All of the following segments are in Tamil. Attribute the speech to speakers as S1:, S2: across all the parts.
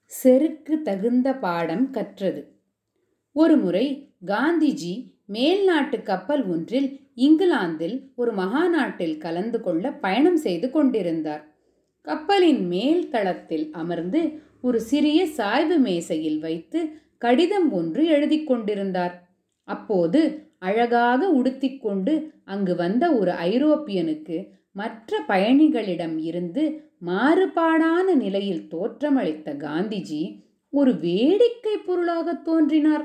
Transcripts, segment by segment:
S1: செருக்கு தகுந்த பாடம் கற்றது ஒருமுறை காந்திஜி மேல்நாட்டு கப்பல் ஒன்றில் இங்கிலாந்தில் ஒரு மகாநாட்டில் கலந்து கொள்ள பயணம் செய்து கொண்டிருந்தார் கப்பலின் மேல் தளத்தில் அமர்ந்து ஒரு சிறிய சாய்வு மேசையில் வைத்து கடிதம் ஒன்று எழுதி கொண்டிருந்தார் அப்போது அழகாக உடுத்திக்கொண்டு அங்கு வந்த ஒரு ஐரோப்பியனுக்கு மற்ற பயணிகளிடம் இருந்து மாறுபாடான நிலையில் தோற்றமளித்த காந்திஜி ஒரு வேடிக்கை பொருளாக தோன்றினார்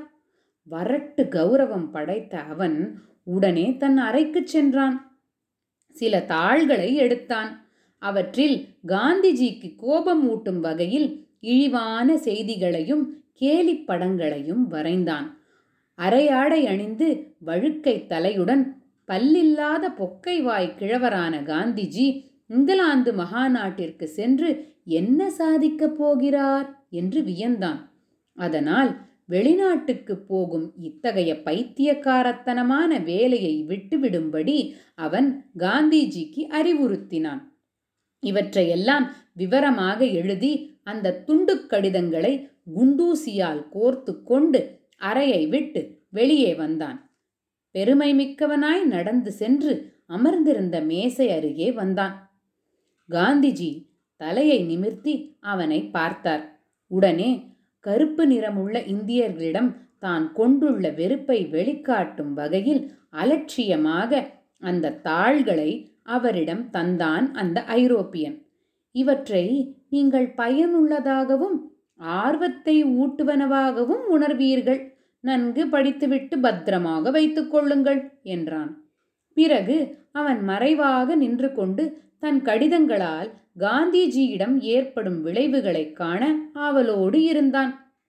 S1: வரட்டு கௌரவம் படைத்த அவன் உடனே தன் அறைக்கு சென்றான் சில தாள்களை எடுத்தான் அவற்றில் காந்திஜிக்கு கோபம் ஊட்டும் வகையில் இழிவான செய்திகளையும் கேலி படங்களையும் வரைந்தான் அரையாடை அணிந்து வழுக்கை தலையுடன் பல்லில்லாத பொக்கை வாய் கிழவரான காந்திஜி இங்கிலாந்து மகாநாட்டிற்கு சென்று என்ன சாதிக்கப் போகிறார் என்று வியந்தான் அதனால் வெளிநாட்டுக்கு போகும் இத்தகைய பைத்தியக்காரத்தனமான வேலையை விட்டுவிடும்படி அவன் காந்திஜிக்கு அறிவுறுத்தினான் இவற்றையெல்லாம் விவரமாக எழுதி அந்த துண்டு கடிதங்களை குண்டூசியால் கோர்த்து கொண்டு அறையை விட்டு வெளியே வந்தான் பெருமை மிக்கவனாய் நடந்து சென்று அமர்ந்திருந்த மேசை அருகே வந்தான் காந்திஜி தலையை நிமிர்த்தி அவனை பார்த்தார் உடனே கருப்பு நிறமுள்ள இந்தியர்களிடம் தான் கொண்டுள்ள வெறுப்பை வெளிக்காட்டும் வகையில் அலட்சியமாக அந்த தாள்களை அவரிடம் தந்தான் அந்த ஐரோப்பியன் இவற்றை நீங்கள் பயனுள்ளதாகவும் ஆர்வத்தை ஊட்டுவனவாகவும் உணர்வீர்கள் நன்கு படித்துவிட்டு பத்திரமாக வைத்துக் கொள்ளுங்கள் என்றான் பிறகு அவன் மறைவாக நின்று கொண்டு தன் கடிதங்களால் காந்திஜியிடம் ஏற்படும் விளைவுகளைக் காண ஆவலோடு இருந்தான்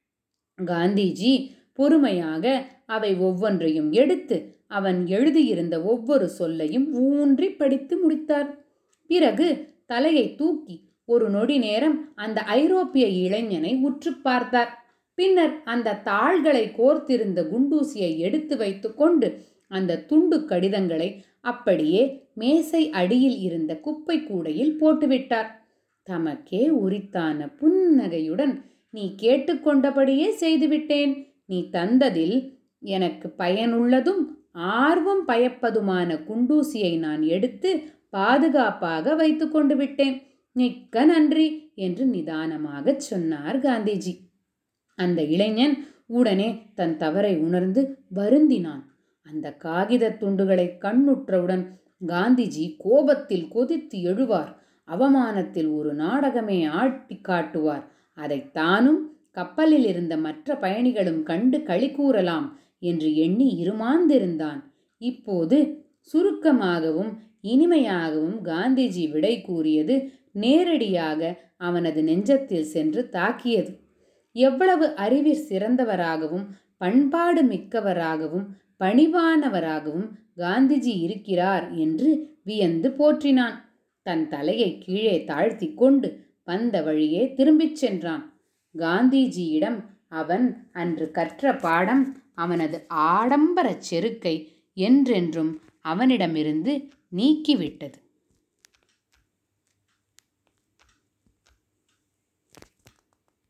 S1: காந்திஜி பொறுமையாக அவை ஒவ்வொன்றையும் எடுத்து அவன் எழுதியிருந்த ஒவ்வொரு சொல்லையும் ஊன்றி படித்து முடித்தார் பிறகு தலையை தூக்கி ஒரு நொடி நேரம் அந்த ஐரோப்பிய இளைஞனை உற்று பார்த்தார் பின்னர் அந்த தாள்களை கோர்த்திருந்த குண்டூசியை எடுத்து வைத்துக்கொண்டு அந்த துண்டு கடிதங்களை அப்படியே மேசை அடியில் இருந்த குப்பை கூடையில் போட்டுவிட்டார் தமக்கே உரித்தான புன்னகையுடன் நீ கேட்டுக்கொண்டபடியே செய்துவிட்டேன் நீ தந்ததில் எனக்கு பயனுள்ளதும் ஆர்வம் பயப்பதுமான குண்டூசியை நான் எடுத்து பாதுகாப்பாக வைத்து கொண்டு விட்டேன் மிக்க நன்றி என்று நிதானமாகச் சொன்னார் காந்திஜி அந்த இளைஞன் உடனே தன் தவறை உணர்ந்து வருந்தினான் அந்த காகித துண்டுகளை கண்ணுற்றவுடன் காந்திஜி கோபத்தில் கொதித்து எழுவார் அவமானத்தில் ஒரு நாடகமே ஆட்டி காட்டுவார் அதை தானும் கப்பலில் இருந்த மற்ற பயணிகளும் கண்டு களி கூறலாம் என்று எண்ணி இருமாந்திருந்தான் இப்போது சுருக்கமாகவும் இனிமையாகவும் காந்திஜி விடை கூறியது நேரடியாக அவனது நெஞ்சத்தில் சென்று தாக்கியது எவ்வளவு அறிவில் சிறந்தவராகவும் பண்பாடு மிக்கவராகவும் பணிவானவராகவும் காந்திஜி இருக்கிறார் என்று வியந்து போற்றினான் தன் தலையை கீழே தாழ்த்தி கொண்டு வந்த வழியே திரும்பிச் சென்றான் காந்திஜியிடம் அவன் அன்று கற்ற பாடம் அவனது ஆடம்பரச் செருக்கை என்றென்றும் அவனிடமிருந்து நீக்கிவிட்டது